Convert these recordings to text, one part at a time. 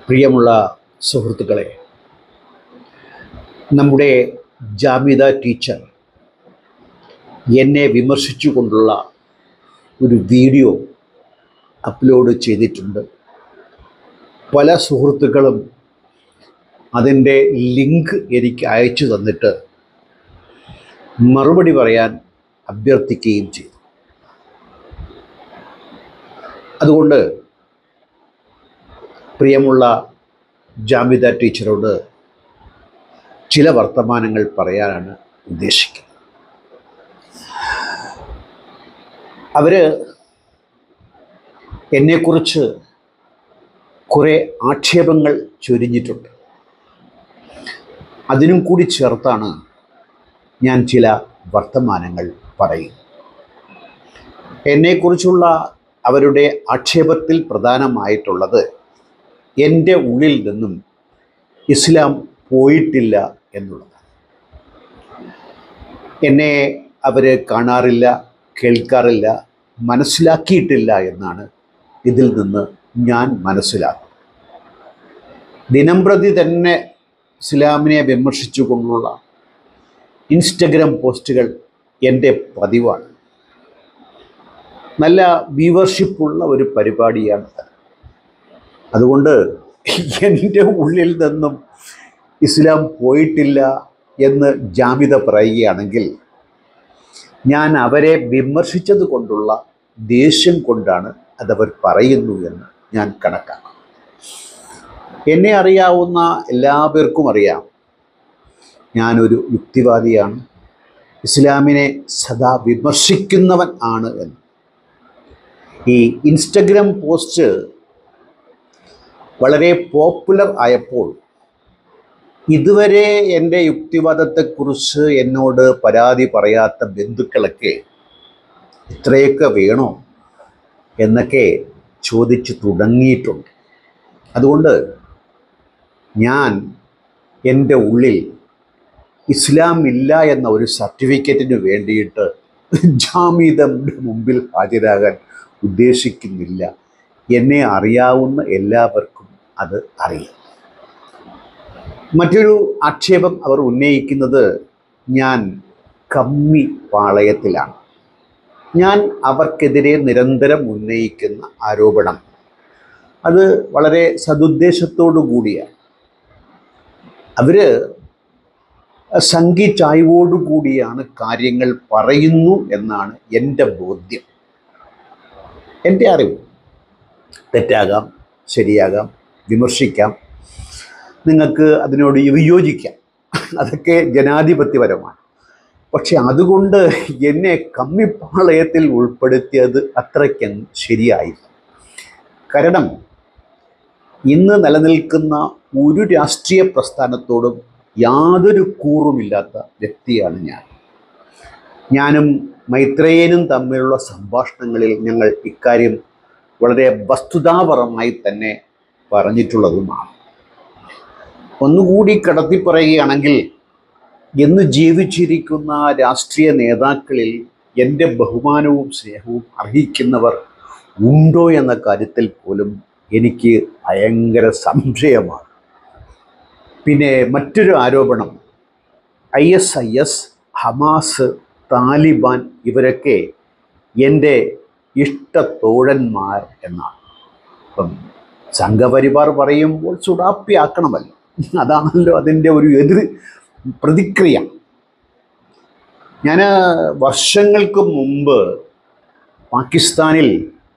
പ്രിയമുള്ള സുഹൃത്തുക്കളെ നമ്മുടെ ജാമിത ടീച്ചർ എന്നെ വിമർശിച്ചുകൊണ്ടുള്ള ഒരു വീഡിയോ അപ്ലോഡ് ചെയ്തിട്ടുണ്ട് പല സുഹൃത്തുക്കളും അതിൻ്റെ ലിങ്ക് എനിക്ക് അയച്ചു തന്നിട്ട് മറുപടി പറയാൻ അഭ്യർത്ഥിക്കുകയും ചെയ്തു അതുകൊണ്ട് പ്രിയമുള്ള ജാമിത ടീച്ചറോട് ചില വർത്തമാനങ്ങൾ പറയാനാണ് ഉദ്ദേശിക്കുന്നത് അവർ എന്നെക്കുറിച്ച് കുറേ ആക്ഷേപങ്ങൾ ചൊരിഞ്ഞിട്ടുണ്ട് അതിനും കൂടി ചേർത്താണ് ഞാൻ ചില വർത്തമാനങ്ങൾ പറയും എന്നെക്കുറിച്ചുള്ള അവരുടെ ആക്ഷേപത്തിൽ പ്രധാനമായിട്ടുള്ളത് എൻ്റെ ഉള്ളിൽ നിന്നും ഇസ്ലാം പോയിട്ടില്ല എന്നുള്ളത് എന്നെ അവർ കാണാറില്ല കേൾക്കാറില്ല മനസ്സിലാക്കിയിട്ടില്ല എന്നാണ് ഇതിൽ നിന്ന് ഞാൻ മനസ്സിലാക്കുന്നത് ദിനംപ്രതി തന്നെ ഇസ്ലാമിനെ വിമർശിച്ചുകൊണ്ടുള്ള ഇൻസ്റ്റഗ്രാം പോസ്റ്റുകൾ എൻ്റെ പതിവാണ് നല്ല വ്യൂവർഷിപ്പുള്ള ഒരു പരിപാടിയാണ് അതുകൊണ്ട് എൻ്റെ ഉള്ളിൽ നിന്നും ഇസ്ലാം പോയിട്ടില്ല എന്ന് ജാമിത പറയുകയാണെങ്കിൽ ഞാൻ അവരെ വിമർശിച്ചത് കൊണ്ടുള്ള ദേഷ്യം കൊണ്ടാണ് അതവർ പറയുന്നു എന്ന് ഞാൻ കണക്കാക്കും എന്നെ അറിയാവുന്ന എല്ലാവർക്കും അറിയാം ഞാനൊരു യുക്തിവാദിയാണ് ഇസ്ലാമിനെ സദാ വിമർശിക്കുന്നവൻ ആണ് എന്ന് ഈ ഇൻസ്റ്റഗ്രാം പോസ്റ്റ് വളരെ പോപ്പുലർ ആയപ്പോൾ ഇതുവരെ എൻ്റെ യുക്തിവാദത്തെക്കുറിച്ച് എന്നോട് പരാതി പറയാത്ത ബന്ധുക്കളൊക്കെ ഇത്രയൊക്കെ വേണോ എന്നൊക്കെ ചോദിച്ചു തുടങ്ങിയിട്ടുണ്ട് അതുകൊണ്ട് ഞാൻ എൻ്റെ ഉള്ളിൽ ഇസ്ലാം ഇല്ല എന്ന ഒരു സർട്ടിഫിക്കറ്റിന് വേണ്ടിയിട്ട് ജാമീദയുടെ മുമ്പിൽ ഹാജരാകാൻ ഉദ്ദേശിക്കുന്നില്ല എന്നെ അറിയാവുന്ന എല്ലാവർക്കും അത് അറിയാം മറ്റൊരു ആക്ഷേപം അവർ ഉന്നയിക്കുന്നത് ഞാൻ കമ്മി പാളയത്തിലാണ് ഞാൻ അവർക്കെതിരെ നിരന്തരം ഉന്നയിക്കുന്ന ആരോപണം അത് വളരെ സതുദ്ദേശത്തോടു കൂടിയാണ് അവർ സംഘി ചായ്വോടുകൂടിയാണ് കാര്യങ്ങൾ പറയുന്നു എന്നാണ് എൻ്റെ ബോധ്യം എൻ്റെ അറിവ് തെറ്റാകാം ശരിയാകാം വിമർശിക്കാം നിങ്ങൾക്ക് അതിനോട് വിയോജിക്കാം അതൊക്കെ ജനാധിപത്യപരമാണ് പക്ഷെ അതുകൊണ്ട് എന്നെ കമ്മിപ്പാളയത്തിൽ ഉൾപ്പെടുത്തിയത് അത്രയ്ക്ക് ശരിയായില്ല കാരണം ഇന്ന് നിലനിൽക്കുന്ന ഒരു രാഷ്ട്രീയ പ്രസ്ഥാനത്തോടും യാതൊരു കൂറുമില്ലാത്ത വ്യക്തിയാണ് ഞാൻ ഞാനും മൈത്രേയനും തമ്മിലുള്ള സംഭാഷണങ്ങളിൽ ഞങ്ങൾ ഇക്കാര്യം വളരെ വസ്തുതാപരമായി തന്നെ പറഞ്ഞിട്ടുള്ളതുമാണ് ഒന്നുകൂടി കടത്തി പറയുകയാണെങ്കിൽ ഇന്ന് ജീവിച്ചിരിക്കുന്ന രാഷ്ട്രീയ നേതാക്കളിൽ എൻ്റെ ബഹുമാനവും സ്നേഹവും അർഹിക്കുന്നവർ ഉണ്ടോ എന്ന കാര്യത്തിൽ പോലും എനിക്ക് ഭയങ്കര സംശയമാണ് പിന്നെ മറ്റൊരു ആരോപണം I S I S Hamas Taliban ഇവരൊക്കെ എൻ്റെ ഇഷ്ടത്തോഴന്മാർ എന്നാണ് അപ്പം സംഘപരിവാർ പറയുമ്പോൾ സുഡാപ്പിയാക്കണമല്ലോ അതാണല്ലോ അതിൻ്റെ ഒരു എതിർ പ്രതിക്രിയ ഞാൻ വർഷങ്ങൾക്ക് മുമ്പ് പാകിസ്ഥാനിൽ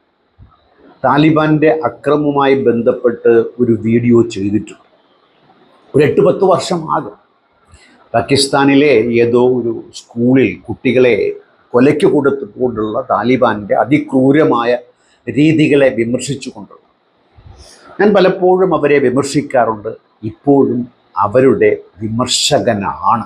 താലിബാൻ്റെ അക്രമവുമായി ബന്ധപ്പെട്ട് ഒരു വീഡിയോ ചെയ്തിട്ടുണ്ട് ഒരു എട്ട് പത്ത് വർഷമാകും പാകിസ്ഥാനിലെ ഏതോ ഒരു സ്കൂളിൽ കുട്ടികളെ കൊലയ്ക്ക് കൊടുത്തുകൊണ്ടുള്ള താലിബാൻ്റെ അതിക്രൂരമായ രീതികളെ വിമർശിച്ചുകൊണ്ടുള്ള ഞാൻ പലപ്പോഴും അവരെ വിമർശിക്കാറുണ്ട് ഇപ്പോഴും അവരുടെ വിമർശകനാണ്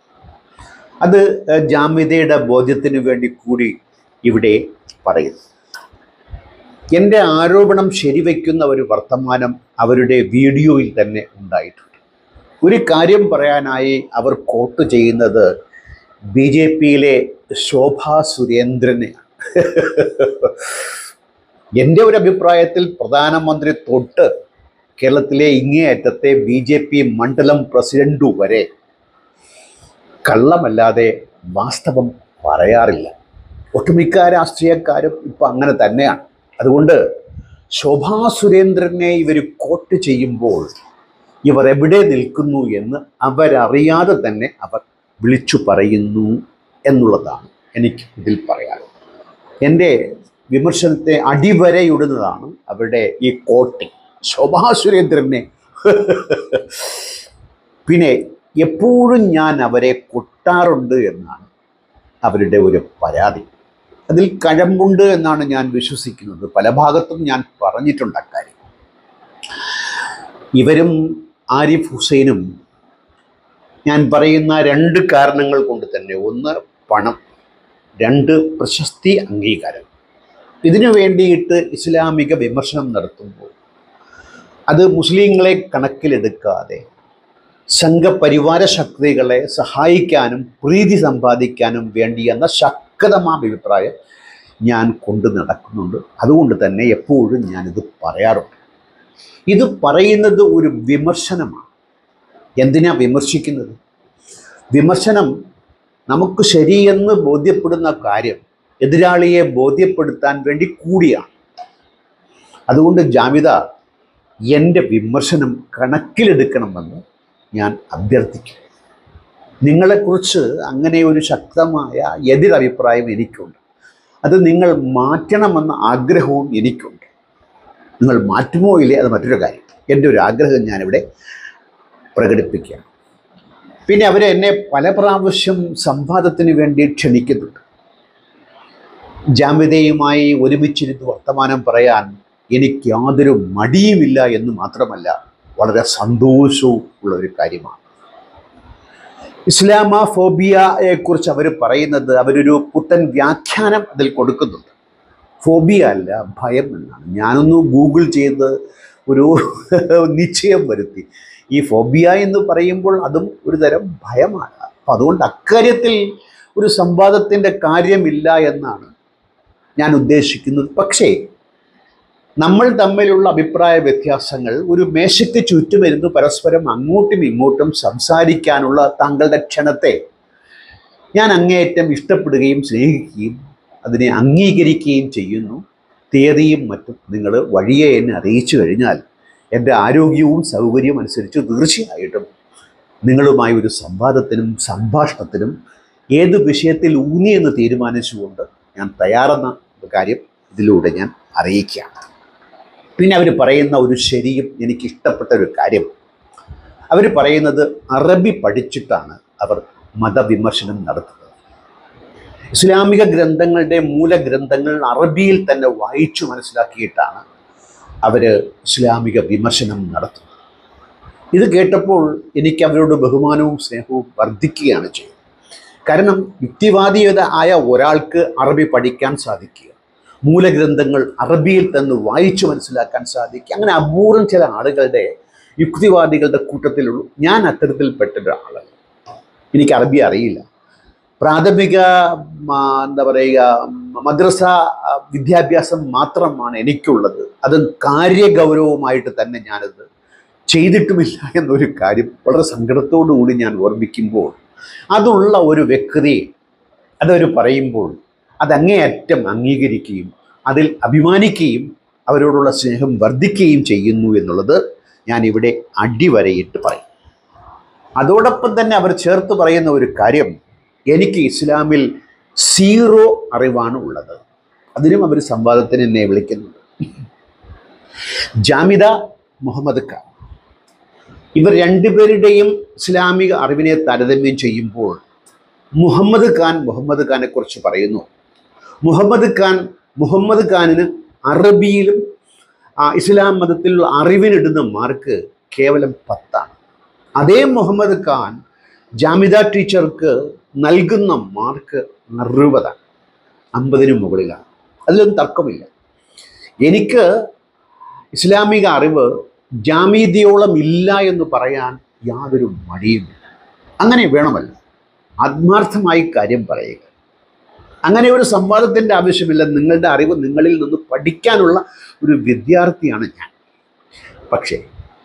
അത് ജാമ്യതയുടെ ബോധ്യത്തിന് വേണ്ടി കൂടി ഇവിടെ പറയുന്നു എൻ്റെ ആരോപണം ശരിവയ്ക്കുന്ന ഒരു വർത്തമാനം അവരുടെ വീഡിയോയിൽ തന്നെ ഉണ്ടായിട്ടുണ്ട് ഒരു കാര്യം പറയാനായി അവർ കോട്ട് ചെയ്യുന്നത് ബി ജെ പിയിലെ ശോഭാ സുരേന്ദ്രനെയാണ് എൻ്റെ ഒരു അഭിപ്രായത്തിൽ പ്രധാനമന്ത്രി തൊട്ട് കേരളത്തിലെ ഇങ്ങേയറ്റത്തെ ബി ജെ പി മണ്ഡലം പ്രസിഡന്റു വരെ കള്ളമല്ലാതെ വാസ്തവം പറയാറില്ല ഒട്ടുമിക്ക രാഷ്ട്രീയക്കാരും ഇപ്പം അങ്ങനെ തന്നെയാണ് അതുകൊണ്ട് ശോഭാ സുരേന്ദ്രനെ ഇവർ കോട്ട് ചെയ്യുമ്പോൾ ഇവർ എവിടെ നിൽക്കുന്നു എന്ന് അവരറിയാതെ തന്നെ അവർ വിളിച്ചു പറയുന്നു എന്നുള്ളതാണ് എനിക്ക് ഇതിൽ പറയാനുള്ളത് എൻ്റെ വിമർശനത്തെ അടിവരയിടുന്നതാണ് അവരുടെ ഈ കോട്ടിങ് ശോഭാ സുരേന്ദ്രനെ പിന്നെ എപ്പോഴും ഞാൻ അവരെ കൊട്ടാറുണ്ട് എന്നാണ് അവരുടെ ഒരു പരാതി അതിൽ കഴമ്പുണ്ട് എന്നാണ് ഞാൻ വിശ്വസിക്കുന്നത് പല ഭാഗത്തും ഞാൻ പറഞ്ഞിട്ടുണ്ട് അക്കാര്യം ഇവരും ആരിഫ് ഹുസൈനും ഞാൻ പറയുന്ന രണ്ട് കാരണങ്ങൾ കൊണ്ട് തന്നെ ഒന്ന് പണം രണ്ട് പ്രശസ്തി അംഗീകാരം ഇതിനു വേണ്ടിയിട്ട് ഇസ്ലാമിക വിമർശനം നടത്തുമ്പോൾ അത് മുസ്ലിങ്ങളെ കണക്കിലെടുക്കാതെ സംഘപരിവാര ശക്തികളെ സഹായിക്കാനും പ്രീതി സമ്പാദിക്കാനും വേണ്ടി എന്ന ശക്തമായ അഭിപ്രായം ഞാൻ കൊണ്ടു നടക്കുന്നുണ്ട് അതുകൊണ്ട് തന്നെ എപ്പോഴും ഞാനിത് പറയാറുണ്ട് ഇത് പറയുന്നത് ഒരു വിമർശനമാണ് എന്തിനാ വിമർശിക്കുന്നത് വിമർശനം നമുക്ക് ശരിയെന്ന് ബോധ്യപ്പെടുന്ന കാര്യം എതിരാളിയെ ബോധ്യപ്പെടുത്താൻ വേണ്ടി കൂടിയാണ് അതുകൊണ്ട് ജാമിത എൻ്റെ വിമർശനം കണക്കിലെടുക്കണമെന്ന് ഞാൻ അഭ്യർത്ഥിക്കും നിങ്ങളെക്കുറിച്ച് അങ്ങനെ ഒരു ശക്തമായ എതിരഭിപ്രായം എനിക്കുണ്ട് അത് നിങ്ങൾ മാറ്റണമെന്ന ആഗ്രഹവും എനിക്കുണ്ട് നിങ്ങൾ മാറ്റുമോ ഇല്ലേ അത് മറ്റൊരു കാര്യം എൻ്റെ ഒരു ആഗ്രഹം ഞാനിവിടെ പ്രകടിപ്പിക്കുകയാണ് പിന്നെ അവർ എന്നെ പല പ്രാവശ്യം സംവാദത്തിന് വേണ്ടി ക്ഷണിക്കുന്നുണ്ട് ജാമ്യതയുമായി ഒരുമിച്ചിരുന്ന് വർത്തമാനം പറയാൻ എനിക്ക് യാതൊരു മടിയുമില്ല എന്ന് മാത്രമല്ല വളരെ സന്തോഷവും ഉള്ള ഒരു കാര്യമാണ് ഇസ്ലാമോഫോബിയയെ കുറിച്ച് അവർ പറയുന്നത് അവരൊരു പുത്തൻ വ്യാഖ്യാനം അതിൽ കൊടുക്കുന്നുണ്ട് ഫോബിയ അല്ല ഭയം എന്നാണ് ഞാനൊന്ന് ഗൂഗിൾ ചെയ്ത് ഒരു നിശ്ചയം വരുത്തി ഈ ഫോബിയ എന്ന് പറയുമ്പോൾ അതും ഒരു തരം ഭയമാണ് അപ്പം അതുകൊണ്ട് അക്കാര്യത്തിൽ ഒരു സംവാദത്തിൻ്റെ കാര്യമില്ല എന്നാണ് ഞാൻ ഉദ്ദേശിക്കുന്നത് പക്ഷേ നമ്മൾ തമ്മിലുള്ള അഭിപ്രായ വ്യത്യാസങ്ങൾ ഒരു മേശയ്ക്ക് ചുറ്റുമിരുന്ന് പരസ്പരം അങ്ങോട്ടും ഇങ്ങോട്ടും സംസാരിക്കാനുള്ള താങ്കളുടെ ക്ഷണത്തെ ഞാൻ അങ്ങേയറ്റം ഇഷ്ടപ്പെടുകയും സ്നേഹിക്കുകയും അതിനെ അംഗീകരിക്കുകയും ചെയ്യുന്നു തീയതിയും മറ്റും നിങ്ങൾ വഴിയെ എന്നെ അറിയിച്ചു കഴിഞ്ഞാൽ എൻ്റെ ആരോഗ്യവും സൗകര്യവും അനുസരിച്ച് തീർച്ചയായിട്ടും നിങ്ങളുമായി ഒരു സംവാദത്തിനും സംഭാഷണത്തിനും ഏത് വിഷയത്തിൽ ഊന്നിയെന്ന് തീരുമാനിച്ചുകൊണ്ട് ഞാൻ തയ്യാറെന്ന കാര്യം ഇതിലൂടെ ഞാൻ അറിയിക്കുകയാണ് പിന്നെ അവർ പറയുന്ന ഒരു ശരിയും എനിക്ക് ഇഷ്ടപ്പെട്ട ഒരു കാര്യം അവർ പറയുന്നത് അറബി പഠിച്ചിട്ടാണ് അവർ മതവിമർശനം നടത്തുന്നത് ഇസ്ലാമിക ഗ്രന്ഥങ്ങളുടെ മൂലഗ്രന്ഥങ്ങൾ അറബിയിൽ തന്നെ വായിച്ചു മനസ്സിലാക്കിയിട്ടാണ് അവർ ഇസ്ലാമിക വിമർശനം നടത്തുന്നത് ഇത് കേട്ടപ്പോൾ എനിക്ക് അവരോട് ബഹുമാനവും സ്നേഹവും വർദ്ധിക്കുകയാണ് ചെയ്യുന്നത് കാരണം യുക്തിവാദിയത ആയ ഒരാൾക്ക് അറബി പഠിക്കാൻ സാധിക്കുക മൂലഗ്രന്ഥങ്ങൾ അറബിയിൽ തന്നെ വായിച്ചു മനസ്സിലാക്കാൻ സാധിക്കുക അങ്ങനെ അപൂർവം ചില ആളുകളുടെ യുക്തിവാദികളുടെ കൂട്ടത്തിലുള്ളൂ ഞാൻ അത്തരത്തിൽപ്പെട്ട ഒരാളാണ് എനിക്ക് അറബി അറിയില്ല പ്രാഥമിക ആ, എന്താ പറയുക മദ്രസ ആ, വിദ്യാഭ്യാസം മാത്രമാണ് എനിക്കുള്ളത് അത് കാര്യഗൗരവമായിട്ട് തന്നെ ഞാനത് ചെയ്തിട്ടുമില്ല എന്നൊരു കാര്യം വളരെ സങ്കടത്തോടു കൂടി ഞാൻ ഓർമ്മിക്കുമ്പോൾ അതുള്ള ഒരു വ്യക്തി അതവർ പറയുമ്പോൾ അതങ്ങേയറ്റം അംഗീകരിക്കുകയും അതിൽ അഭിമാനിക്കുകയും അവരോടുള്ള സ്നേഹം വർദ്ധിക്കുകയും ചെയ്യുന്നു എന്നുള്ളത് ഞാൻ ഇവിടെ അടിവരയിട്ട് പറയും അതോടൊപ്പം തന്നെ അവർ ചേർത്ത് പറയുന്ന ഒരു കാര്യം എനിക്ക് ഇസ്ലാമിൽ സീറോ അറിവാണ് ഉള്ളത് അതിനും അവർ സംവാദത്തിന് എന്നെ വിളിക്കുന്നുണ്ട് ജാമിദ മുഹമ്മദ് ഖാൻ ഇവർ രണ്ടുപേരുടെയും ഇസ്ലാമിക അറിവിനെ താരതമ്യം ചെയ്യുമ്പോൾ മുഹമ്മദ് ഖാൻ മുഹമ്മദ് ഖാനെ കുറിച്ച് പറയുന്നു മുഹമ്മദ് ഖാൻ മുഹമ്മദ് ഖാനിന് അറബിയിലും ആ, ഇസ്ലാം മതത്തിലുള്ള അറിവിനിടുന്ന മാർക്ക് കേവലം പത്താണ് അതേ മുഹമ്മദ് ഖാൻ ജാമിദ ടീച്ചർക്ക് നൽകുന്ന മാർക്ക് അറുപതാണ് അമ്പതിന് മുകളിലാണ് അതിലൊന്നും തർക്കമില്ല എനിക്ക് ഇസ്ലാമിക അറിവ് ജാമീതിയോളം ഇല്ല എന്ന് പറയാൻ യാതൊരു മടിയുമില്ല അങ്ങനെ വേണമല്ലോ ആത്മാർത്ഥമായി കാര്യം പറയുക അങ്ങനെ ഒരു സംവാദത്തിൻ്റെ ആവശ്യമില്ല നിങ്ങളുടെ അറിവ് നിങ്ങളിൽ നിന്ന് പഠിക്കാനുള്ള ഒരു വിദ്യാർത്ഥിയാണ് ഞാൻ പക്ഷേ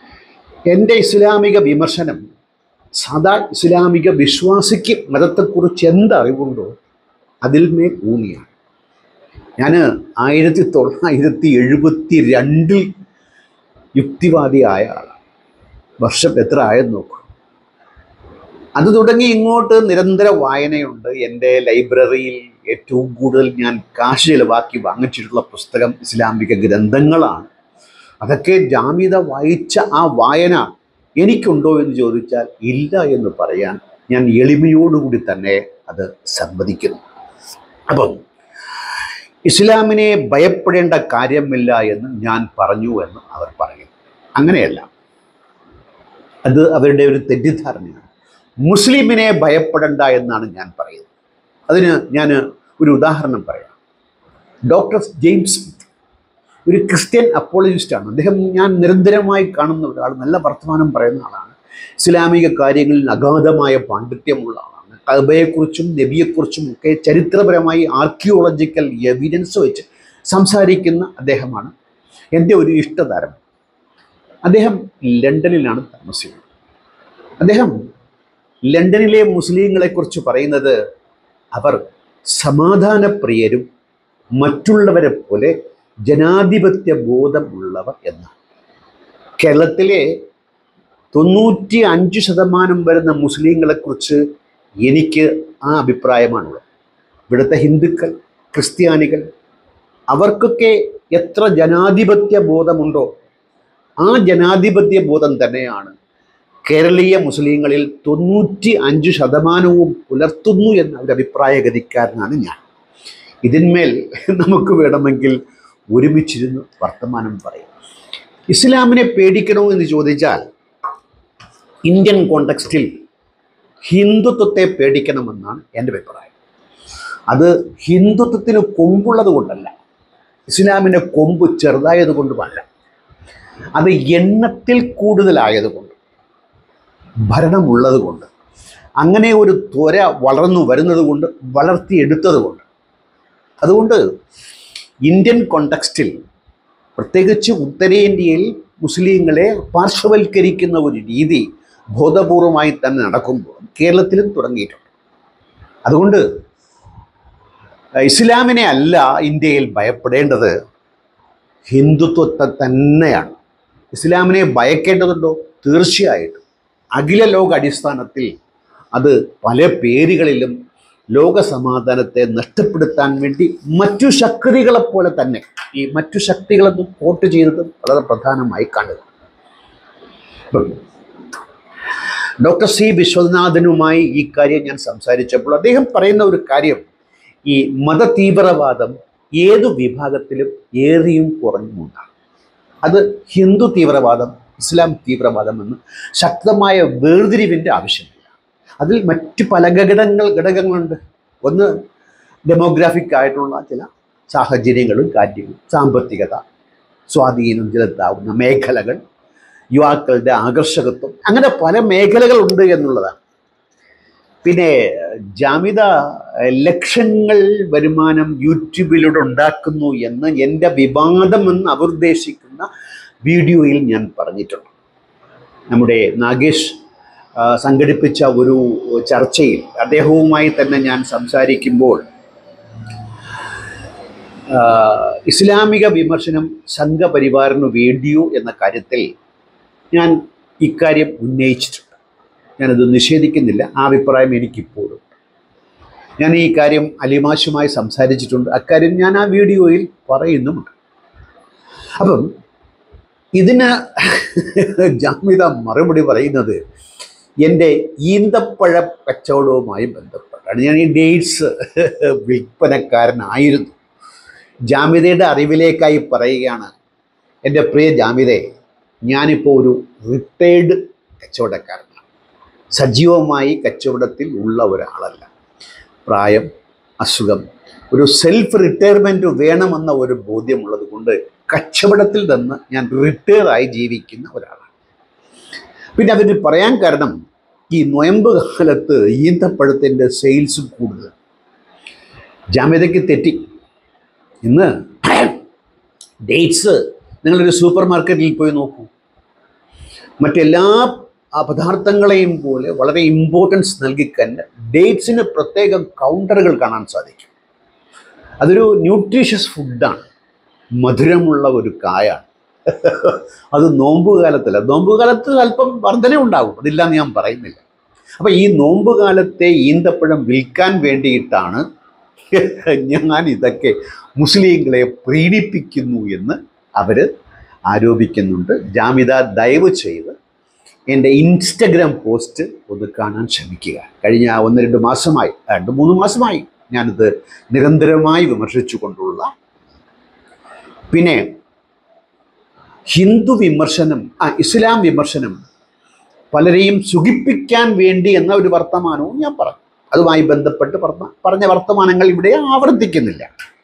എൻ്റെ ഇസ്ലാമിക വിമർശനം സദാ ഇസ്ലാമിക വിശ്വാസിക്ക് മതത്തെക്കുറിച്ച് എന്തറിവുണ്ടോ അതിൽ മേ ഊന്നിയാണ് ഞാൻ ആയിരത്തി തൊള്ളായിരത്തി എഴുപത്തി രണ്ടിൽ യുക്തിവാദിയായ ആളാണ് വർഷം എത്ര ആയെന്ന് നോക്കൂ അത് തുടങ്ങി ഇങ്ങോട്ട് നിരന്തര വായനയുണ്ട് എൻ്റെ ലൈബ്രറിയിൽ ഏറ്റവും കൂടുതൽ ഞാൻ കാശ് ചിലവാക്കി വാങ്ങിച്ചിട്ടുള്ള പുസ്തകം ഇസ്ലാമിക ഗ്രന്ഥങ്ങളാണ് അതൊക്കെ ജാമ്യത വായിച്ച ആ വായന എനിക്കുണ്ടോ എന്ന് ചോദിച്ചാൽ ഇല്ല എന്ന് പറയാൻ ഞാൻ എളിമയോടുകൂടി തന്നെ അത് സമ്മതിക്കുന്നു അപ്പം ഇസ്ലാമിനെ ഭയപ്പെടേണ്ട കാര്യമില്ല എന്ന് ഞാൻ പറഞ്ഞു എന്ന് അവർ പറയും അങ്ങനെയല്ല അത് അവരുടെ ഒരു തെറ്റിദ്ധാരണയാണ് മുസ്ലിമിനെ ഭയപ്പെടണ്ട എന്നാണ് ഞാൻ പറയുന്നത് അതിന് ഞാൻ ഒരു ഉദാഹരണം പറയാം ഡോക്ടർ ജെയിംസ് സ്മിത്ത് ഒരു ക്രിസ്ത്യൻ അപ്പോളജിസ്റ്റാണ് അദ്ദേഹം ഞാൻ നിരന്തരമായി കാണുന്ന ഒരാൾ നല്ല വർത്തമാനം പറയുന്ന ആളാണ് ഇസ്ലാമിക കാര്യങ്ങളിൽ അഗാധമായ പാണ്ഡിത്യമുള്ള ആളാണ് കബയെക്കുറിച്ചും നബിയെക്കുറിച്ചും ഒക്കെ ചരിത്രപരമായി ആർക്കിയോളജിക്കൽ എവിഡൻസ് വെച്ച് സംസാരിക്കുന്ന അദ്ദേഹമാണ് എൻ്റെ ഒരു ഇഷ്ടതാരം അദ്ദേഹം ലണ്ടനിലാണ് താമസിക്കുന്നത് അദ്ദേഹം ലണ്ടനിലെ മുസ്ലിങ്ങളെക്കുറിച്ച് പറയുന്നത് അവർ സമാധാനപ്രിയരും മറ്റുള്ളവരെ പോലെ ജനാധിപത്യ ബോധമുള്ളവർ എന്നാണ് കേരളത്തിലെ തൊണ്ണൂറ്റി അഞ്ച് ശതമാനം വരുന്ന മുസ്ലിങ്ങളെക്കുറിച്ച് എനിക്ക് ആ അഭിപ്രായമാണുള്ളത് ഇവിടുത്തെ ഹിന്ദുക്കൾ ക്രിസ്ത്യാനികൾ അവർക്കൊക്കെ എത്ര ജനാധിപത്യ ബോധമുണ്ടോ ആ ജനാധിപത്യ ബോധം തന്നെയാണ് കേരളീയ മുസ്ലിങ്ങളിൽ തൊണ്ണൂറ്റി അഞ്ച് ശതമാനവും പുലർത്തുന്നു എന്ന ഒരു അഭിപ്രായഗതിക്കാരനാണ് ഞാൻ ഇതിന്മേൽ നമുക്ക് വേണമെങ്കിൽ ഒരുമിച്ചിരുന്ന് വർത്തമാനം പറയാം ഇസ്ലാമിനെ പേടിക്കണോ എന്ന് ചോദിച്ചാൽ ഇന്ത്യൻ കോണ്ടക്സ്റ്റിൽ ഹിന്ദുത്വത്തെ പേടിക്കണമെന്നാണ് എൻ്റെ അഭിപ്രായം അത് ഹിന്ദുത്വത്തിന് കൊമ്പുള്ളത് കൊണ്ടല്ല ഇസ്ലാമിൻ്റെ കൊമ്പ് ചെറുതായത് കൊണ്ടുമല്ല അത് എണ്ണത്തിൽ കൂടുതലായതുകൊണ്ട് ഭരണമുള്ളത് കൊണ്ട് അങ്ങനെ ഒരു ത്വര വളർന്നു വരുന്നത് കൊണ്ട് വളർത്തിയെടുത്തത് കൊണ്ട് അതുകൊണ്ട് ഇന്ത്യൻ കോണ്ടക്സ്റ്റിൽ പ്രത്യേകിച്ച് ഉത്തരേന്ത്യയിൽ മുസ്ലിങ്ങളെ പാർശ്വവൽക്കരിക്കുന്ന ഒരു രീതി ബോധപൂർവമായി തന്നെ നടക്കുമ്പോൾ കേരളത്തിലും തുടങ്ങിയിട്ടുണ്ട് അതുകൊണ്ട് ഇസ്ലാമിനെ അല്ല ഇന്ത്യയിൽ ഭയപ്പെടേണ്ടത് ഹിന്ദുത്വത്തെ തന്നെയാണ് ഇസ്ലാമിനെ ഭയക്കേണ്ടതുണ്ടോ തീർച്ചയായിട്ടും അഖില ലോക അടിസ്ഥാനത്തിൽ അത് പല പേരുകളിലും ലോക സമാധാനത്തെ നഷ്ടപ്പെടുത്താൻ വേണ്ടി മറ്റു ശക്തികളെ പോലെ തന്നെ ഈ മറ്റു ശക്തികളെന്ന് കോട്ട് ചെയ്തത് വളരെ പ്രധാനമായി കാണുക ഡോക്ടർ സി വിശ്വനാഥനുമായി ഈ കാര്യം ഞാൻ സംസാരിച്ചപ്പോൾ അദ്ദേഹം പറയുന്ന ഒരു കാര്യം ഈ മതതീവ്രവാദം ഏതു വിഭാഗത്തിലും ഏറിയും കുറഞ്ഞുമുണ്ടാകും അത് ഹിന്ദു തീവ്രവാദം ഇസ്ലാം തീവ്രവാദം എന്ന് ശക്തമായ വേർതിരിവിൻ്റെ ആവശ്യമില്ല അതിൽ മറ്റ് പല ഘടകങ്ങൾ ഘടകങ്ങളുണ്ട് ഒന്ന് ഡെമോഗ്രാഫിക് ആയിട്ടുള്ള ചില സാഹചര്യങ്ങളും കാര്യങ്ങളും സാമ്പത്തികത സ്വാധീനം ചെലുത്താവുന്ന മേഖലകൾ യുവാക്കളുടെ ആകർഷകത്വം അങ്ങനെ പല മേഖലകളുണ്ട് എന്നുള്ളതാണ് പിന്നെ ജാമിത ലക്ഷങ്ങൾ വരുമാനം യൂട്യൂബിലൂടെ ഉണ്ടാക്കുന്നു എന്ന് എൻ്റെ വിവാദമെന്ന് അവർ ഉദ്ദേശിക്കുന്ന വീഡിയോയിൽ ഞാൻ പറഞ്ഞിട്ടുണ്ട് നമ്മുടെ നാഗേഷ് ആ, സംഘടിപ്പിച്ച ഒരു ചർച്ചയിൽ അദ്ദേഹവുമായി തന്നെ ഞാൻ സംസാരിക്കുമ്പോൾ ആ, ഇസ്ലാമിക വിമർശനം സംഘപരിവാറിന് വേണ്ടിയോ എന്ന കാര്യത്തിൽ ഞാൻ ഇക്കാര്യം ഉന്നയിച്ചിട്ടുണ്ട് ഞാനത് നിഷേധിക്കുന്നില്ല ആ അഭിപ്രായം എനിക്കിപ്പോഴും ഞാൻ ഈ കാര്യം അലിമാശുമായി സംസാരിച്ചിട്ടുണ്ട് അക്കാര്യം ഞാൻ ആ വീഡിയോയിൽ പറയുന്നുമുണ്ട് അപ്പം ഇതിന് ജാമ്യത മറുപടി പറയുന്നത് എൻ്റെ ഈന്തപ്പഴ കച്ചവടവുമായി ബന്ധപ്പെട്ടാണ് ഞാൻ ഈ ഡേറ്റ്സ് വിൽപ്പനക്കാരനായിരുന്നു ജാമ്യതയുടെ അറിവിലേക്കായി പറയുകയാണ് എൻ്റെ പ്രിയ ജാമ്യതയെ ഞാനിപ്പോൾ ഒരു റിട്ടയർഡ് കച്ചവടക്കാരനാണ് സജീവമായി കച്ചവടത്തിൽ ഉള്ള ഒരാളല്ല പ്രായം അസുഖം ഒരു സെൽഫ് റിട്ടയർമെൻറ്റ് വേണമെന്ന ഒരു ബോധ്യമുള്ളത് കൊണ്ട് കച്ചവടത്തിൽ നിന്ന് ഞാൻ റിട്ടയറായി ജീവിക്കുന്ന ഒരാളാണ് പിന്നെ അതിന് പറയാൻ കാരണം ഈ നൊയമ്പ് കാലത്ത് ഈന്തപ്പഴത്തിൻ്റെ സെയിൽസ് കൂടുതൽ ജാമ്യതയ്ക്ക് തെറ്റി ഇന്ന് ഡേറ്റ്സ് നിങ്ങളൊരു സൂപ്പർ മാർക്കറ്റിൽ പോയി നോക്കൂ മറ്റെല്ലാ ആ പദാർത്ഥങ്ങളെയും പോലെ വളരെ ഇമ്പോർട്ടൻസ് നൽകിക്കന്നെ ഡേറ്റ്സിന് പ്രത്യേകം കൗണ്ടറുകൾ കാണാൻ സാധിക്കും അതൊരു ന്യൂട്രീഷ്യസ് ഫുഡാണ് മധുരമുള്ള ഒരു കായാണ് അത് നോമ്പ് കാലത്തല്ല നോമ്പ് കാലത്ത് അല്പം വർധന ഉണ്ടാകും അതില്ലാന്ന് ഞാൻ പറയുന്നില്ല അപ്പം ഈ നോമ്പ് കാലത്തെ ഈന്തപ്പഴം വിൽക്കാൻ വേണ്ടിയിട്ടാണ് ഞാൻ ഇതൊക്കെ മുസ്ലിങ്ങളെ പ്രീണിപ്പിക്കുന്നു എന്ന് അവർ ആരോപിക്കുന്നുണ്ട് ജാമിത ദയവ് ചെയ്ത് എൻ്റെ ഇൻസ്റ്റഗ്രാം പോസ്റ്റ് ഒന്ന് കാണാൻ ശ്രമിക്കുക കഴിഞ്ഞ ഒന്ന് രണ്ട് മാസമായി രണ്ട് മൂന്ന് മാസമായി ഞാനിത് നിരന്തരമായി വിമർശിച്ചു കൊണ്ടുള്ള പിന്നെ ഹിന്ദു വിമർശനം ആ ഇസ്ലാം വിമർശനം പലരെയും സുഖിപ്പിക്കാൻ വേണ്ടി എന്ന ഒരു വർത്തമാനവും ഞാൻ പറഞ്ഞു അതുമായി ബന്ധപ്പെട്ട് പറഞ്ഞ പറഞ്ഞ വർത്തമാനങ്ങൾ ഇവിടെ ആവർത്തിക്കുന്നില്ല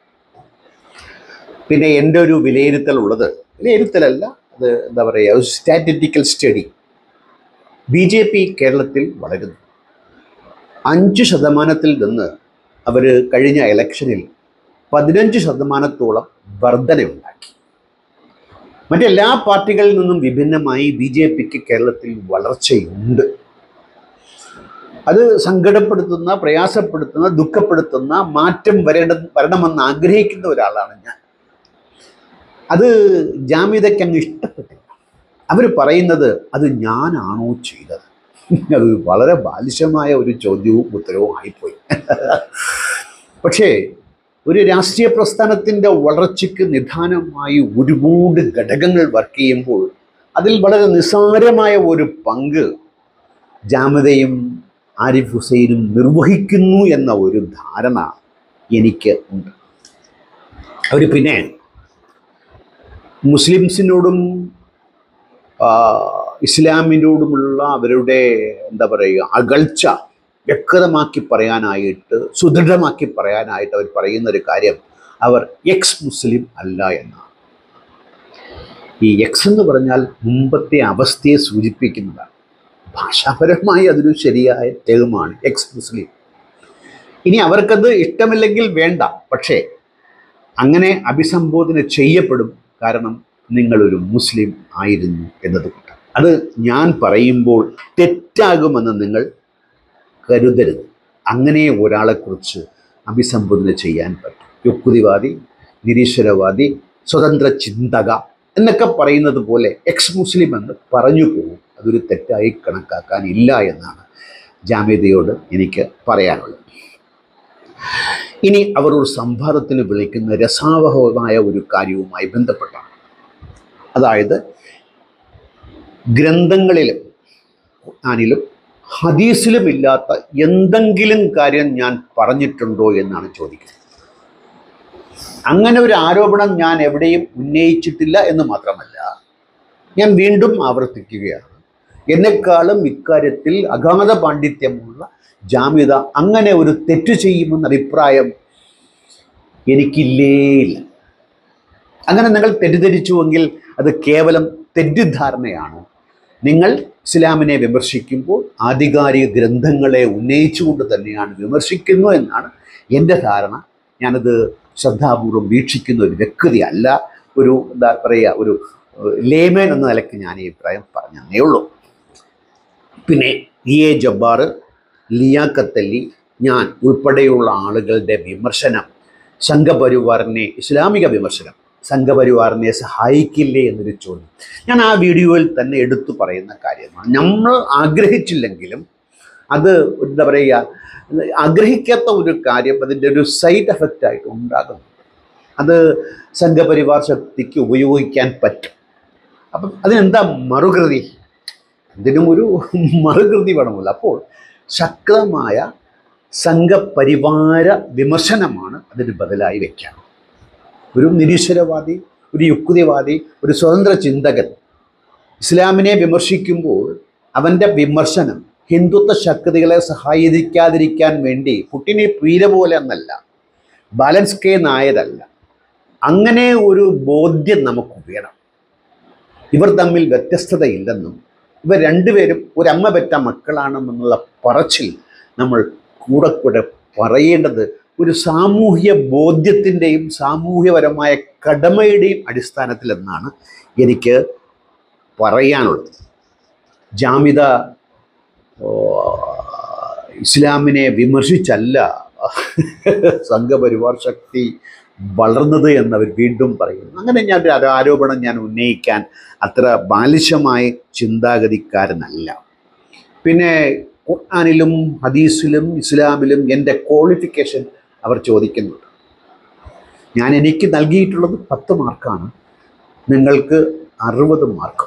പിന്നെ എൻ്റെ ഒരു വിലയിരുത്തൽ ഉള്ളത് വിലയിരുത്തലല്ല അത് എന്താ പറയുക ഒരു statistical study B J P കേരളത്തിൽ വളരുന്നു അഞ്ച് ശതമാനത്തിൽ നിന്ന് അവർ കഴിഞ്ഞ ഇലക്ഷനിൽ പതിനഞ്ച് ശതമാനത്തോളം വർധനയുണ്ടാക്കി മറ്റെല്ലാ പാർട്ടികളിൽ നിന്നും വിഭിന്നമായി ബി ജെ പിക്ക് കേരളത്തിൽ വളർച്ചയുണ്ട് അത് സങ്കടപ്പെടുത്തുന്ന പ്രയാസപ്പെടുത്തുന്ന ദുഃഖപ്പെടുത്തുന്ന മാറ്റം വരേണ്ട വരണമെന്ന് ആഗ്രഹിക്കുന്ന ഒരാളാണ് ഞാൻ അത് ജാമ്യതയ്ക്ക് അങ്ങ് ഇഷ്ടപ്പെട്ടില്ല അവർ പറയുന്നത് അത് ഞാനാണോ ചെയ്തത് അത് വളരെ ബാലിശമായ ഒരു ചോദ്യവും ഉത്തരവും ആയിപ്പോയി പക്ഷേ ഒരു രാഷ്ട്രീയ പ്രസ്ഥാനത്തിൻ്റെ വളർച്ചയ്ക്ക് നിധാനമായി ഒരുപാട് ഘടകങ്ങൾ വർക്ക് ചെയ്യുമ്പോൾ അതിൽ വളരെ നിസ്സാരമായ ഒരു പങ്ക് ജാമിതയും ആരിഫ് ഹുസൈനും നിർവഹിക്കുന്നു എന്ന ഒരു ധാരണ എനിക്ക് ഉണ്ട് അവർ പിന്നെ മുസ്ലിംസിനോടും ആ, ഇസ്ലാമിനോടുമുള്ള അവരുടെ എന്താ പറയുക അകൽച്ച വ്യക്തമാക്കി പറയാനായിട്ട് സുദൃഢമാക്കി പറയാനായിട്ട് അവർ പറയുന്ന ഒരു കാര്യം അവർ എക്സ് മുസ്ലിം അല്ല എന്നാണ് ഈ എക്സ് എന്ന് പറഞ്ഞാൽ മുമ്പത്തെ അവസ്ഥയെ സൂചിപ്പിക്കുന്നതാണ് ഭാഷാപരമായി അതൊരു ശരിയായ ടേമാണ് എക്സ് മുസ്ലിം ഇനി അവർക്കത് ഇഷ്ടമില്ലെങ്കിൽ വേണ്ട പക്ഷേ അങ്ങനെ അഭിസംബോധന ചെയ്യപ്പെടും കാരണം നിങ്ങളൊരു മുസ്ലിം ആയിരുന്നു എന്നതുകൊണ്ട് അത് ഞാൻ പറയുമ്പോൾ തെറ്റാകുമെന്ന് നിങ്ങൾ കരുതരുത് അങ്ങനെ ഒരാളെക്കുറിച്ച് അഭിസംബോധന ചെയ്യാൻ പറ്റും യുക്തിവാദി നിരീശ്വരവാദി സ്വതന്ത്ര ചിന്തക എന്നൊക്കെ പറയുന്നത് പോലെ എക്സ് മുസ്ലിം എന്ന് പറഞ്ഞു പോകും അതൊരു തെറ്റായി കണക്കാക്കാനില്ല എന്നാണ് ജാമ്യതയോട് എനിക്ക് പറയാനുള്ളത് ഇനി അവർ ഒരു സംവാദത്തിന് വിളിക്കുന്ന രസാവഹമായ ഒരു കാര്യവുമായി ബന്ധപ്പെട്ടാണ് അതായത് ഗ്രന്ഥങ്ങളിലും ഖുർആനിലും ഹദീസിലും ഇല്ലാത്ത എന്തെങ്കിലും കാര്യം ഞാൻ പറഞ്ഞിട്ടുണ്ടോ എന്നാണ് ചോദിക്കുന്നത് അങ്ങനെ ഒരു ആരോപണം ഞാൻ എവിടെയും ഉന്നയിച്ചിട്ടില്ല എന്ന് മാത്രമല്ല ഞാൻ വീണ്ടും ആവർത്തിക്കുകയാണ് എന്നെക്കാളും ഇക്കാര്യത്തിൽ അഗാധ പാണ്ഡിത്യമുള്ള ജാമ്യത അങ്ങനെ ഒരു തെറ്റ് ചെയ്യുമെന്ന അഭിപ്രായം എനിക്കില്ലേ ഇല്ല അങ്ങനെ നിങ്ങൾ തെറ്റിദ്ധരിച്ചുവെങ്കിൽ അത് കേവലം തെറ്റിദ്ധാരണയാണ് നിങ്ങൾ ഇസ്ലാമിനെ വിമർശിക്കുമ്പോൾ ആധികാരിക ഗ്രന്ഥങ്ങളെ ഉന്നയിച്ചുകൊണ്ട് തന്നെയാണ് വിമർശിക്കുന്നു എന്നാണ് എൻ്റെ ധാരണ ഞാനത് ശ്രദ്ധാപൂർവം വീക്ഷിക്കുന്ന ഒരു വ്യക്തിയല്ല ഒരു എന്താ പറയുക ഒരു ലേമൻ എന്ന നിലയ്ക്ക് ഞാൻ ഈ അഭിപ്രായം പറഞ്ഞതേ ഉള്ളൂ പിന്നെ ഇ എ ജബ്ബാർ ലിയാക്കത്തല്ലി ഞാൻ ഉൾപ്പെടെയുള്ള ആളുകളുടെ വിമർശനം സംഘപരിവാറിനെ ഇസ്ലാമിക വിമർശനം സംഘപരിവാറിനെ സഹായിക്കില്ലേ എന്നൊരു ചോദ്യം ഞാൻ ആ വീഡിയോയിൽ തന്നെ എടുത്തു പറയുന്ന കാര്യമാണ് നമ്മൾ ആഗ്രഹിച്ചില്ലെങ്കിലും അത് എന്താ പറയുക ആഗ്രഹിക്കാത്ത ഒരു കാര്യം അതിൻ്റെ ഒരു സൈഡ് എഫക്റ്റ് ആയിട്ട് ഉണ്ടാകുന്നു അത് സംഘപരിവാർ ശക്തിക്ക് ഉപയോഗിക്കാൻ പറ്റും അപ്പം അതിനെന്താ മറുകൃതി ഇതിനും ഒരു മറുകൃതി വേണമല്ലോ അപ്പോൾ ശക്തമായ സംഘപരിവാര വിമർശനമാണ് അതിന് ബദലായി വയ്ക്കുക ഒരു നിരീശ്വരവാദി ഒരു യുക്തിവാദി ഒരു സ്വതന്ത്ര ചിന്തകൻ ഇസ്ലാമിനെ വിമർശിക്കുമ്പോൾ അവൻ്റെ വിമർശനം ഹിന്ദുത്വ ശക്തികളെ സഹായിക്കാതിരിക്കാൻ വേണ്ടി പുട്ടിനെ പീര പോലെ എന്നല്ല ബാലൻസ് കെ നായരല്ല അങ്ങനെ ഒരു ബോധ്യം നമുക്ക് വേണം ഇവർ തമ്മിൽ വ്യത്യസ്തതയില്ലെന്നും ഇവർ രണ്ടുപേരും ഒരമ്മ പെറ്റ മക്കളാണെന്നുള്ള പറച്ചിൽ നമ്മൾ കൂടെ കൂടെ പറയേണ്ടത് ഒരു സാമൂഹ്യ ബോധ്യത്തിൻ്റെയും സാമൂഹ്യപരമായ കടമയുടെയും അടിസ്ഥാനത്തിൽ എന്നാണ് എനിക്ക് പറയാനുള്ളത് ജാമിത ഓ, ഇസ്ലാമിനെ വിമർശിച്ചല്ല സംഘപരിവാർ ശക്തി വളർന്നത് എന്നവർ വീണ്ടും പറയുന്നു അങ്ങനെ ഞാൻ ഒരു ആരോ- ആരോപണം ഞാൻ ഉന്നയിക്കാൻ അത്ര ബാലിശമായ ചിന്താഗതിക്കാരനല്ല പിന്നെ ഖുർആാനിലും ഹദീസിലും ഇസ്ലാമിലും എൻ്റെ ക്വാളിഫിക്കേഷൻ അവർ ചോദിക്കുന്നുണ്ട് ഞാൻ എനിക്ക് നൽകിയിട്ടുള്ളത് പത്ത് മാർക്കാണ് നിങ്ങൾക്ക് അറുപത് മാർക്ക്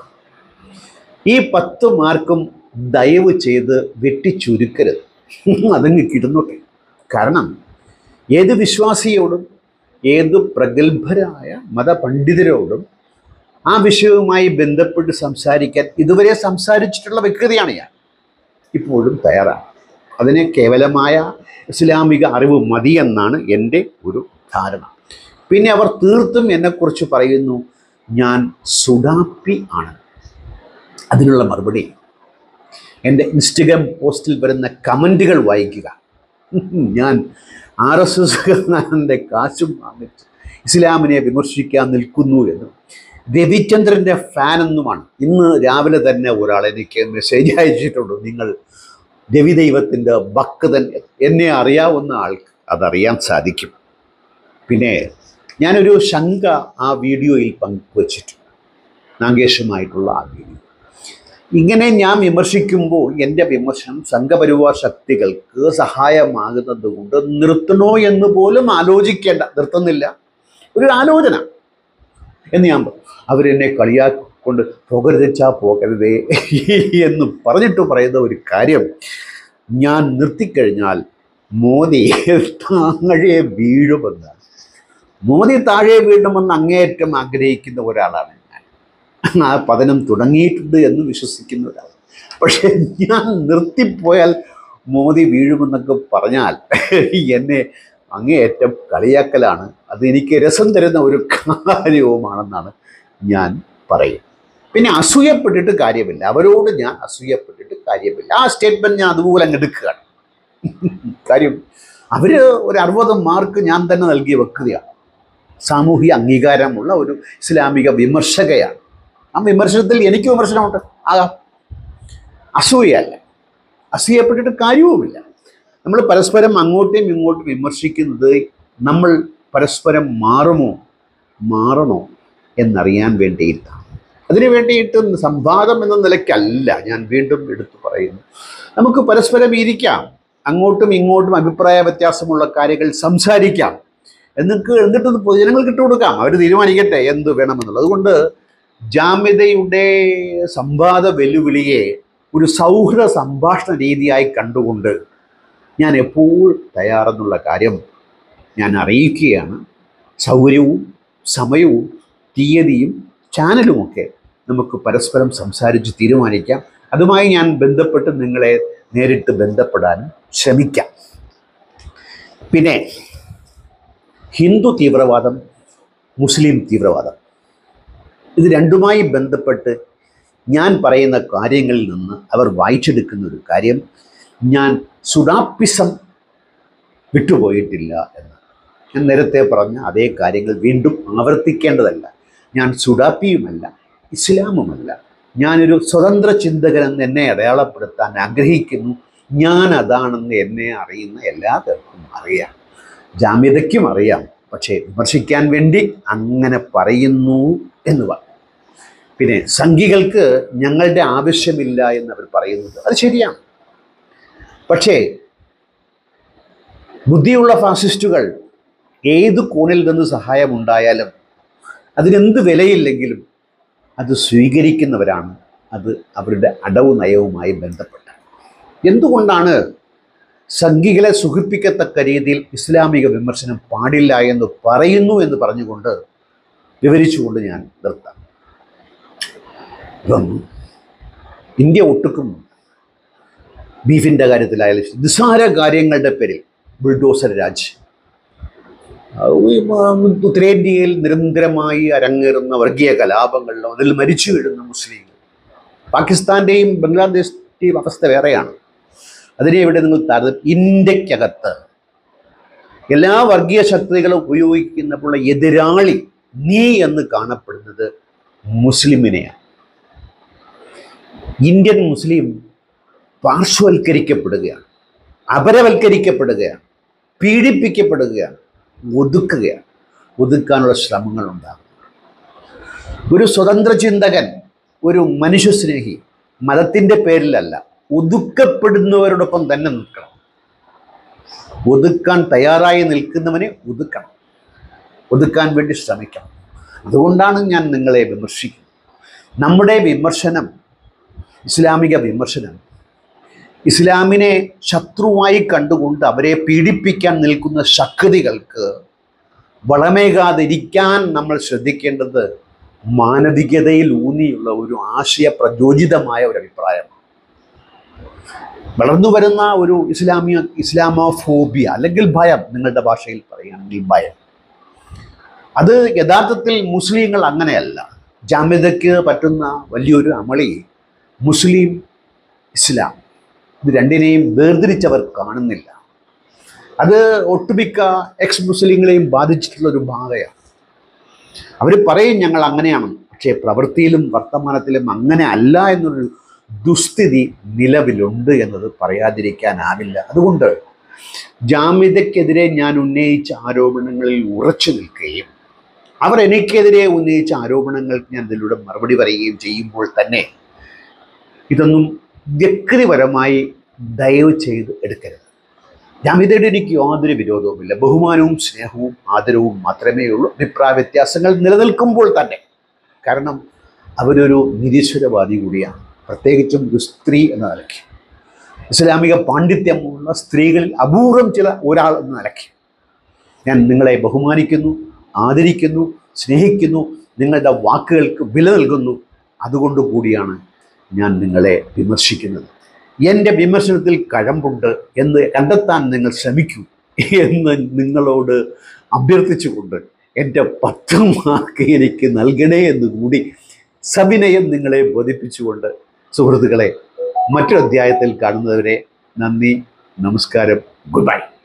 ഈ പത്ത് മാർക്കും ദയവ് ചെയ്ത് വെട്ടിച്ചുരുക്കരുത് അതങ്ങ് കിടന്നോട്ടെ കാരണം ഏത് വിശ്വാസിയോടും ഏത് പ്രഗത്ഭരായ മതപണ്ഡിതരോടും ആ വിഷയവുമായി ബന്ധപ്പെട്ട് സംസാരിക്കാൻ ഇതുവരെ സംസാരിച്ചിട്ടുള്ള വ്യക്തിയാണ് ഞാൻ ഇപ്പോഴും തയ്യാറാണ് അതിന് കേവലമായ ഇസ്ലാമിക അറിവ് മതിയെന്നാണ് എൻ്റെ ഒരു ധാരണ പിന്നെ അവർ തീർത്തും എന്നെക്കുറിച്ച് പറയുന്നു ഞാൻ സുഡാപ്പി ആണ് അതിനുള്ള മറുപടി എൻ്റെ ഇൻസ്റ്റഗ്രാം പോസ്റ്റിൽ വരുന്ന കമൻറ്റുകൾ വായിക്കുക ഞാൻ ആർ എസ് എസ്കാരൻ്റെ കാശും വാങ്ങിച്ച് ഇസ്ലാമിനെ വിമർശിക്കാൻ നിൽക്കുന്നു എന്ന് രവിചന്ദ്രൻ്റെ ഫാൻ എന്നുമാണ് ഇന്ന് രാവിലെ തന്നെ ഒരാൾ എനിക്ക് മെസ്സേജ് അയച്ചിട്ടുണ്ട് നിങ്ങൾ രവിദൈവത്തിൻ്റെ ഭക്തൻ എന്നെ അറിയാവുന്ന ആൾക്ക് അതറിയാൻ സാധിക്കും പിന്നെ ഞാനൊരു ശങ്ക ആ വീഡിയോയിൽ പങ്കുവച്ചിട്ടുണ്ട് നാഗേഷുമായിട്ടുള്ള ആ വീഡിയോ ഇങ്ങനെ ഞാൻ വിമർശിക്കുമ്പോൾ എൻ്റെ വിമർശനം സംഘപരിവാർ ശക്തികൾക്ക് സഹായമാകുന്നത് കൊണ്ട് നിർത്തണോ എന്ന് പോലും ആലോചിക്കേണ്ട നിർത്തുന്നില്ല ഒരു ആലോചന എന്ന് ഞാൻ പറഞ്ഞു അവരെന്നെ കളിയാക്കൊണ്ട് പോകരുതച്ചാ പോകരുതേ എന്ന് പറഞ്ഞിട്ട് പറയുന്ന ഒരു കാര്യം ഞാൻ നിർത്തിക്കഴിഞ്ഞാൽ മോദി താഴെ വീഴുമെന്ന് മോദി താഴെ വീഴുമെന്ന് അങ്ങേയറ്റം ആഗ്രഹിക്കുന്ന ഒരാളാണ് ഞാൻ ആ പതനം തുടങ്ങിയിട്ടുണ്ട് എന്ന് വിശ്വസിക്കുന്ന ഒരാൾ പക്ഷെ ഞാൻ നിർത്തിപ്പോയാൽ മോദി വീഴുമെന്നൊക്കെ പറഞ്ഞാൽ എന്നെ അങ്ങേയറ്റം കളിയാക്കലാണ് അത് എനിക്ക് രസം തരുന്ന ഒരു കാര്യവുമാണെന്നാണ് ഞാൻ പറയും പിന്നെ അസൂയപ്പെട്ടിട്ട് കാര്യമില്ല അവരോട് ഞാൻ അസൂയപ്പെട്ടിട്ട് കാര്യമില്ല ആ സ്റ്റേറ്റ്മെൻറ്റ് ഞാൻ അതുപോലെ അങ്ങ് എടുക്കുകയാണ് കാര്യം അവർ ഒരു അറുപത് മാർക്ക് ഞാൻ തന്നെ നൽകി വെക്കുകയാണ് സാമൂഹിക അംഗീകാരമുള്ള ഒരു ഇസ്ലാമിക വിമർശകയാണ് ആ വിമർശനത്തിൽ എനിക്ക് വിമർശനമുണ്ട് ആകാം അസൂയല്ല അസൂയപ്പെട്ടിട്ട് കാര്യവുമില്ല നമ്മൾ പരസ്പരം അങ്ങോട്ടും ഇങ്ങോട്ടും വിമർശിക്കുന്നത് നമ്മൾ പരസ്പരം മാറുമോ മാറണോ എന്നറിയാൻ വേണ്ടിയിട്ടാണ് അതിനു വേണ്ടിയിട്ട് സംവാദം എന്ന നിലയ്ക്കല്ല ഞാൻ വീണ്ടും എടുത്തു പറയുന്നു നമുക്ക് പരസ്പരം ഇരിക്കാം അങ്ങോട്ടും ഇങ്ങോട്ടും അഭിപ്രായ വ്യത്യാസമുള്ള കാര്യങ്ങൾ സംസാരിക്കാം എന്നിട്ട് എന്നിട്ട് ഇത് പൊതുജനങ്ങൾക്ക് ഇട്ട് കൊടുക്കാം അവർ തീരുമാനിക്കട്ടെ എന്ത് വേണമെന്നുള്ളത് അതുകൊണ്ട് ജാമ്യതയുടെ സംവാദ വെല്ലുവിളിയെ ഒരു സൗഹൃദ സംഭാഷണ രീതിയായി കണ്ടുകൊണ്ട് ഞാൻ എപ്പോഴും തയ്യാറെന്നുള്ള കാര്യം ഞാൻ അറിയിക്കുകയാണ് സൗകര്യവും സമയവും തീയതിയും ചാനലുമൊക്കെ നമുക്ക് പരസ്പരം സംസാരിച്ച് തീരുമാനിക്കാം അതുമായി ഞാൻ ബന്ധപ്പെട്ട് നിങ്ങളെ നേരിട്ട് ബന്ധപ്പെടാനും ശ്രമിക്കാം പിന്നെ ഹിന്ദു തീവ്രവാദം മുസ്ലിം തീവ്രവാദം ഇത് രണ്ടുമായി ബന്ധപ്പെട്ട് ഞാൻ പറയുന്ന കാര്യങ്ങളിൽ നിന്ന് അവർ വായിച്ചെടുക്കുന്ന ഒരു കാര്യം ഞാൻ സുഡാപ്പിസം വിട്ടുപോയിട്ടില്ല എന്ന് ഞാൻ നേരത്തെ പറഞ്ഞ അതേ കാര്യങ്ങൾ വീണ്ടും ആവർത്തിക്കേണ്ടതല്ല ഞാൻ സുഡാപ്പിയുമല്ല ഇസ്ലാമുമല്ല ഞാനൊരു സ്വതന്ത്ര ചിന്തകനെന്ന് എന്നെ അടയാളപ്പെടുത്താൻ ആഗ്രഹിക്കുന്നു ഞാൻ അതാണെന്ന് എന്നെ അറിയുന്ന എല്ലാവർക്കും അറിയാം ജാമ്യതയ്ക്കും അറിയാം പക്ഷേ വിമർശിക്കാൻ വേണ്ടി അങ്ങനെ പറയുന്നു എന്ന് പറഞ്ഞു പിന്നെ സംഘികൾക്ക് ഞങ്ങളുടെ ആവശ്യമില്ല എന്ന് അവർ പറയുന്നത് അത് ശരിയാണ് പക്ഷേ ബുദ്ധിയുള്ള ഫാസിസ്റ്റുകൾ ഏത് കോണിൽ നിന്ന് സഹായമുണ്ടായാലും അതിനെന്ത് വിലയില്ലെങ്കിലും അത് സ്വീകരിക്കുന്നവരാണ് അത് അവരുടെ അടവ് നയവുമായി ബന്ധപ്പെട്ട് എന്തുകൊണ്ടാണ് സംഘികളെ സുഖിപ്പിക്കത്തക്ക രീതിയിൽ ഇസ്ലാമിക വിമർശനം പാടില്ല എന്ന് പറയുന്നു എന്ന് പറഞ്ഞുകൊണ്ട് വിവരിച്ചുകൊണ്ട് ഞാൻ നിർത്താം ഇപ്പം ഇന്ത്യ ഒട്ടുക്കും ബീഫിൻ്റെ കാര്യത്തിലായാലും ശരി, നിസ്സാര കാര്യങ്ങളുടെ പേരിൽ ബുൾഡോസർ രാജ് ഈ മ- ഉത്തരേന്ത്യയിൽ നിരന്തരമായി അരങ്ങേറുന്ന വർഗീയ കലാപങ്ങളിലും അതിൽ മരിച്ചു വീഴുന്ന മുസ്ലിങ്ങൾ പാകിസ്ഥാൻ്റെയും ബംഗ്ലാദേശിൻ്റെയും അവസ്ഥ വേറെയാണ് അതിനെ ഇവിടെ നിങ്ങൾ താരതമ്യം ഇന്ത്യക്കകത്ത് എല്ലാ വർഗീയ ശക്തികളും ഉപയോഗിക്കുന്നപ്പോൾ എതിരാളി നീ എന്ന് കാണപ്പെടുന്നത് മുസ്ലിമിനെയാണ് ഇന്ത്യൻ മുസ്ലിം പാർശ്വവൽക്കരിക്കപ്പെടുകയാണ് അപരവൽക്കരിക്കപ്പെടുകയാണ് പീഡിപ്പിക്കപ്പെടുകയാണ് ഒതുക്കുകയാണ് ഒതുക്കാനുള്ള ശ്രമങ്ങളുണ്ടാകും ഒരു സ്വതന്ത്ര ചിന്തകൻ ഒരു മനുഷ്യസ്നേഹി മതത്തിൻ്റെ പേരിലല്ല ഒതുക്കപ്പെടുന്നവരോടൊപ്പം തന്നെ നിൽക്കണം ഒതുക്കാൻ തയ്യാറായി നിൽക്കുന്നവനെ ഒതുക്കണം ഒതുക്കാൻ വേണ്ടി ശ്രമിക്കണം അതുകൊണ്ടാണ് ഞാൻ നിങ്ങളെ വിമർശിക്കുന്നത് നമ്മുടെ വിമർശനം ഇസ്ലാമിക വിമർശനം ഇസ്ലാമിനെ ശത്രുവായി കണ്ടുകൊണ്ട് അവരെ പീഡിപ്പിക്കാൻ നിൽക്കുന്ന ശക്തികൾക്ക് വളമേകാതിരിക്കാൻ നമ്മൾ ശ്രദ്ധിക്കേണ്ടത് മാനവികതയിൽ ഊന്നിയുള്ള ഒരു ആശയ പ്രചോദിതമായ ഒരു അഭിപ്രായമാണ് വളർന്നു വരുന്ന ഒരു ഇസ്ലാമിയ ഇസ്ലാമോഫോബിയ അല്ലെങ്കിൽ ഭയം നിങ്ങളുടെ ഭാഷയിൽ പറയുകയാണെങ്കിൽ ഭയം അത് യഥാർത്ഥത്തിൽ മുസ്ലിങ്ങൾ അങ്ങനെയല്ല ജാമ്യതയ്ക്ക് പറ്റുന്ന വലിയൊരു അമളി മുസ്ലിം ഇസ്ലാം ഇത് രണ്ടിനെയും വേർതിരിച്ചവർ കാണുന്നില്ല അത് ഒട്ടുമിക്ക എക്സ് മുസ്ലിങ്ങളെയും ബാധിച്ചിട്ടുള്ള ഒരു ബാധയാണ് അവർ പറയും ഞങ്ങൾ അങ്ങനെയാണ് പക്ഷേ പ്രവൃത്തിയിലും വർത്തമാനത്തിലും അങ്ങനെ അല്ല എന്നൊരു ദുസ്ഥിതി നിലവിലുണ്ട് എന്നത് പറയാതിരിക്കാനാവില്ല അതുകൊണ്ട് ജാമ്യതയ്ക്കെതിരെ ഞാൻ ഉന്നയിച്ച ആരോപണങ്ങളിൽ ഉറച്ചു നിൽക്കുകയും അവർ എനിക്കെതിരെ ഉന്നയിച്ച ആരോപണങ്ങൾക്ക് ഞാൻ ഇതിലൂടെ മറുപടി പറയുകയും ചെയ്യുമ്പോൾ തന്നെ ഇതൊന്നും വ്യക്തിപരമായി ദയവ് ചെയ്ത് എടുക്കരുത് ജാമ്യതയുടെ എനിക്ക് യാതൊരു വിരോധവുമില്ല ബഹുമാനവും സ്നേഹവും ആദരവും മാത്രമേ ഉള്ളൂ അഭിപ്രായ വ്യത്യാസങ്ങൾ നിലനിൽക്കുമ്പോൾ തന്നെ കാരണം അവരൊരു നിരീശ്വരവാദി കൂടിയാണ് പ്രത്യേകിച്ചും ഒരു സ്ത്രീ എന്ന നിലയ്ക്ക് ഇസ്ലാമിക പാണ്ഡിത്യമുള്ള സ്ത്രീകളിൽ അപൂർവം ചില ഒരാൾ എന്ന നിലയ്ക്ക് ഞാൻ നിങ്ങളെ ബഹുമാനിക്കുന്നു ആദരിക്കുന്നു സ്നേഹിക്കുന്നു നിങ്ങളുടെ വാക്കുകൾക്ക് വില നൽകുന്നു അതുകൊണ്ട് കൂടിയാണ് ഞാൻ നിങ്ങളെ വിമർശിക്കുന്നത് എൻ്റെ വിമർശനത്തിൽ കഴമ്പുണ്ട് എന്ന് കണ്ടെത്താൻ നിങ്ങൾ ശ്രമിക്കൂ എന്ന് നിങ്ങളോട് അഭ്യർത്ഥിച്ചുകൊണ്ട് എൻ്റെ പത്ത് മാർക്ക് എനിക്ക് നൽകണേ എന്ന് കൂടി സവിനയം നിങ്ങളെ ബോധിപ്പിച്ചുകൊണ്ട് സുഹൃത്തുക്കളെ മറ്റൊരു അധ്യായത്തിൽ കാണുന്നവരെ നന്ദി നമസ്കാരം ഗുഡ് ബൈ